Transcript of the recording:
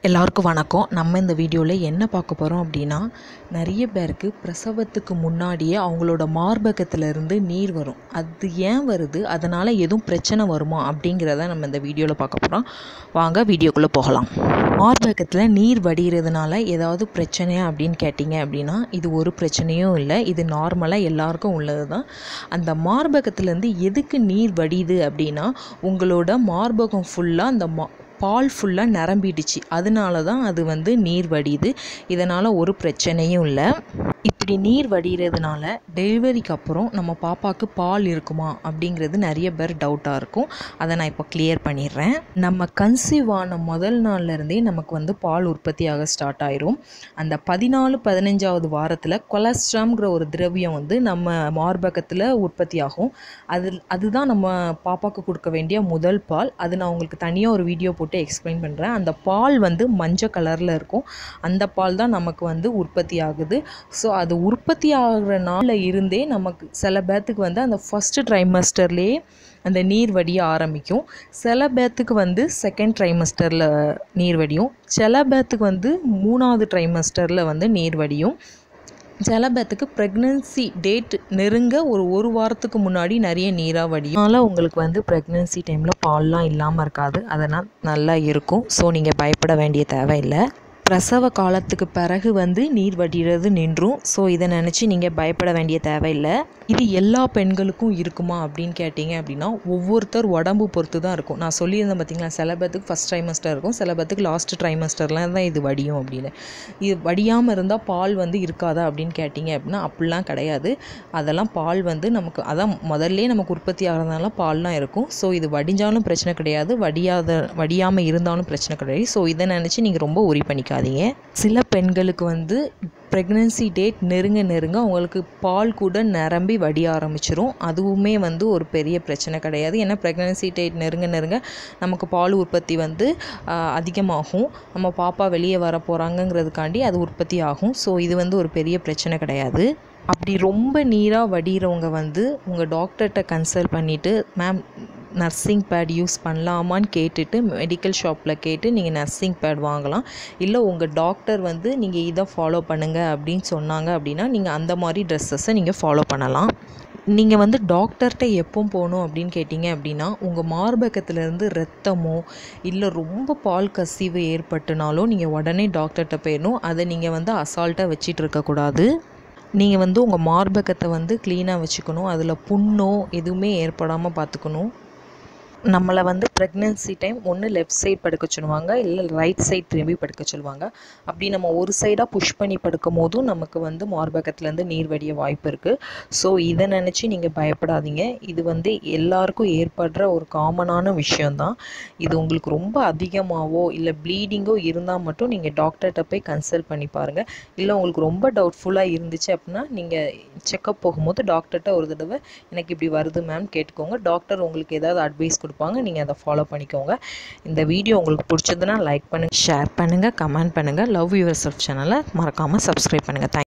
எல்லாருக்கும் வணக்கம் நம்ம இந்த வீடியோவில் என்ன பார்க்க போகிறோம் அப்படின்னா நிறைய பேருக்கு பிரசவத்துக்கு முன்னாடியே அவங்களோட மார்பகத்திலிருந்து நீர் வரும் அது ஏன் வருது அதனால் எதுவும் பிரச்சனை வருமா அப்படிங்கிறத நம்ம இந்த வீடியோவில் பார்க்க போகிறோம் வாங்க வீடியோக்குள்ளே போகலாம் மார்பகத்தில் நீர் வடிகிறதுனால ஏதாவது பிரச்சனையா அப்படின்னு கேட்டிங்க அப்படின்னா இது ஒரு பிரச்சனையும் இல்லை இது நார்மலாக எல்லாருக்கும் உள்ளது தான் அந்த மார்பகத்துலேருந்து எதுக்கு நீர் வடியுது அப்படின்னா உங்களோட மார்பகம் ஃபுல்லாக அந்த மா பால் ஃபுல்லாக நிரம்பிடுச்சு அதனால தான் அது வந்து நீர் வடியுது இதனால் ஒரு பிரச்சனையும் இல்லை இப்படி நீர் வடிகிறதுனால டெலிவரிக்கு அப்புறம் நம்ம பாப்பாவுக்கு பால் இருக்குமா அப்படிங்கிறது நிறைய பேர் டவுட்டாக இருக்கும் அதை நான் இப்போ கிளியர் பண்ணிடுறேன் நம்ம கன்சீவ் ஆன முதல் நாள்லேருந்தே நமக்கு வந்து பால் உற்பத்தியாக ஸ்டார்ட் ஆயிரும் அந்த பதினாலு பதினஞ்சாவது வாரத்தில் கொலஸ்ட்ராம்ங்கிற ஒரு திரவியம் வந்து நம்ம மார்பகத்தில் உற்பத்தி ஆகும் அது அதுதான் நம்ம பாப்பாவுக்கு கொடுக்க வேண்டிய முதல் பால் அது நான் உங்களுக்கு தனியாக ஒரு வீடியோ போட்டு எக்ஸ்பிளைன் பண்ணுறேன் அந்த பால் வந்து மஞ்சள் கலரில் இருக்கும் அந்த பால் தான் நமக்கு வந்து உற்பத்தி ஆகுது ஸோ அது உற்பத்தி ஆகிற நாளில் இருந்தே நமக்கு சில பேர்த்துக்கு வந்து அந்த ஃபஸ்ட்டு ட்ரைமஸ்டர்லேயே அந்த நீர் வடிய ஆரம்பிக்கும் சில பேர்த்துக்கு வந்து செகண்ட் ட்ரைமஸ்டரில் நீர் வடியும் சில பேர்த்துக்கு வந்து மூணாவது ட்ரைமஸ்டரில் வந்து நீர் வடியும் சில பேர்த்துக்கு ப்ரெக்னென்சி டேட் நெருங்க ஒரு ஒரு வாரத்துக்கு முன்னாடி நிறைய நீராக வடியும் அதனால் உங்களுக்கு வந்து ப்ரெக்னென்சி டைமில் பால்லாம் இல்லாமல் இருக்காது அதனால் நல்லா இருக்கும் ஸோ நீங்கள் பயப்பட வேண்டிய தேவையில்லை பிரசவ காலத்துக்கு பிறகு வந்து நீர் வடிகிறது நின்றும் ஸோ இதை நினச்சி நீங்கள் பயப்பட வேண்டிய தேவையில்லை இது எல்லா பெண்களுக்கும் இருக்குமா அப்படின்னு கேட்டிங்க அப்படின்னா ஒவ்வொருத்தர் உடம்பு பொறுத்து தான் இருக்கும் நான் சொல்லியிருந்தேன் பார்த்தீங்களா சில பேர்த்துக்கு ஃபஸ்ட் ட்ரைமஸ்டர் இருக்கும் சில பேர்த்துக்கு லாஸ்ட் ட்ரைமஸ்டர்லாம் தான் இது வடியும் அப்படின்னு இது வடியாமல் இருந்தால் பால் வந்து இருக்காதா அப்படின்னு கேட்டிங்க அப்படின்னா அப்படிலாம் கிடையாது அதெல்லாம் பால் வந்து நமக்கு அதான் முதல்ல நமக்கு உற்பத்தி ஆகிறதுனால பால்லாம் இருக்கும் ஸோ இது வடிஞ்சாலும் பிரச்சனை கிடையாது வடியாத வடியாமல் இருந்தாலும் பிரச்சனை கிடையாது ஸோ இதை நினச்சி நீங்கள் ரொம்ப உரி பண்ணிக்காதீங்க சில பெண்களுக்கு வந்து ப்ரெக்னென்சி டேட் நெருங்க நெருங்க அவங்களுக்கு பால் கூட நிரம்பி வடிய ஆரம்பிச்சிரும் அதுவுமே வந்து ஒரு பெரிய பிரச்சனை கிடையாது ஏன்னா ப்ரெக்னென்சி டேட் நெருங்க நெருங்க நமக்கு பால் உற்பத்தி வந்து ஆஹ், அதிகமாகும் நம்ம பாப்பா வெளியே வர போகிறாங்கங்கிறதுக்காண்டி அது உற்பத்தி ஆகும் ஸோ இது வந்து ஒரு பெரிய பிரச்சனை கிடையாது அப்படி ரொம்ப நீராக வடிகிறவங்க வந்து உங்கள் டாக்டர்கிட்ட கன்சல்ட் பண்ணிவிட்டு மேம் நர்சிங் பேட் யூஸ் பண்ணலாமான்னு கேட்டுட்டு மெடிக்கல் ஷாப்பில் கேட்டு நீங்கள் நர்சிங் பேட் வாங்கலாம் இல்லை உங்கள் டாக்டர் வந்து நீங்கள் இதை ஃபாலோ பண்ணுங்கள் அப்படின்னு சொன்னாங்க அப்படின்னா நீங்கள் அந்த மாதிரி ட்ரெஸ்ஸஸை நீங்கள் ஃபாலோ பண்ணலாம் நீங்கள் வந்து டாக்டர்கிட்ட எப்போ போகணும் அப்படின்னு கேட்டிங்க அப்படின்னா உங்கள் மார்பகத்திலேருந்து ரத்தமோ இல்லை ரொம்ப பால் கசிவு ஏற்பட்டுனாலோ நீங்கள் உடனே டாக்டர்கிட்ட போயிடணும் அதை நீங்கள் வந்து அசால்ட்டாக வச்சிட்டு இருக்கக்கூடாது நீங்கள் வந்து உங்கள் மார்பகத்தை வந்து க்ளீனாக வச்சுக்கணும் அதில் புண்ணோ எதுவுமே ஏற்படாமல் பார்த்துக்கணும் நம்மளை வந்து ப்ரெக்னென்சி டைம் ஒன்று லெஃப்ட் சைட் படுக்க சொல்லுவாங்க இல்லை ரைட் சைட் திரும்பி படுக்க சொல்லுவாங்க அப்படி நம்ம ஒரு சைடாக புஷ் பண்ணி படுக்கும் போதும் நமக்கு வந்து மார்பகத்துலேருந்து நீர் வடிய வாய்ப்பு இருக்குது ஸோ இதை நினச்சி நீங்கள் பயப்படாதீங்க இது வந்து எல்லாருக்கும் ஏற்படுற ஒரு காமனான விஷயந்தான் இது உங்களுக்கு ரொம்ப அதிகமாகவோ இல்லை ப்ளீடிங்கோ இருந்தால் மட்டும் நீங்கள் டாக்டர்கிட்ட போய் கன்சல்ட் பண்ணி பாருங்கள் இல்லை உங்களுக்கு ரொம்ப டவுட்ஃபுல்லாக இருந்துச்சு அப்படின்னா நீங்கள் செக்கப் போகும்போது டாக்டர்கிட்ட ஒரு தடவை எனக்கு இப்படி வருது மேம் கேட்டுக்கோங்க டாக்டர் உங்களுக்கு ஏதாவது அட்வைஸ் கொடுப்பாங்க நீங்கள் அதை ஃபாலோ பண்ணிக்கோங்க இந்த வீடியோ உங்களுக்கு பிடிச்சதுன்னா லைக் பண்ணுங்கள் ஷேர் பண்ணுங்கள் கமெண்ட் பண்ணுங்கள் லவ் யுவர் செல்ஃப் சேனலை மறக்காமல் சப்ஸ்கிரைப் பண்ணுங்கள் தேங்க்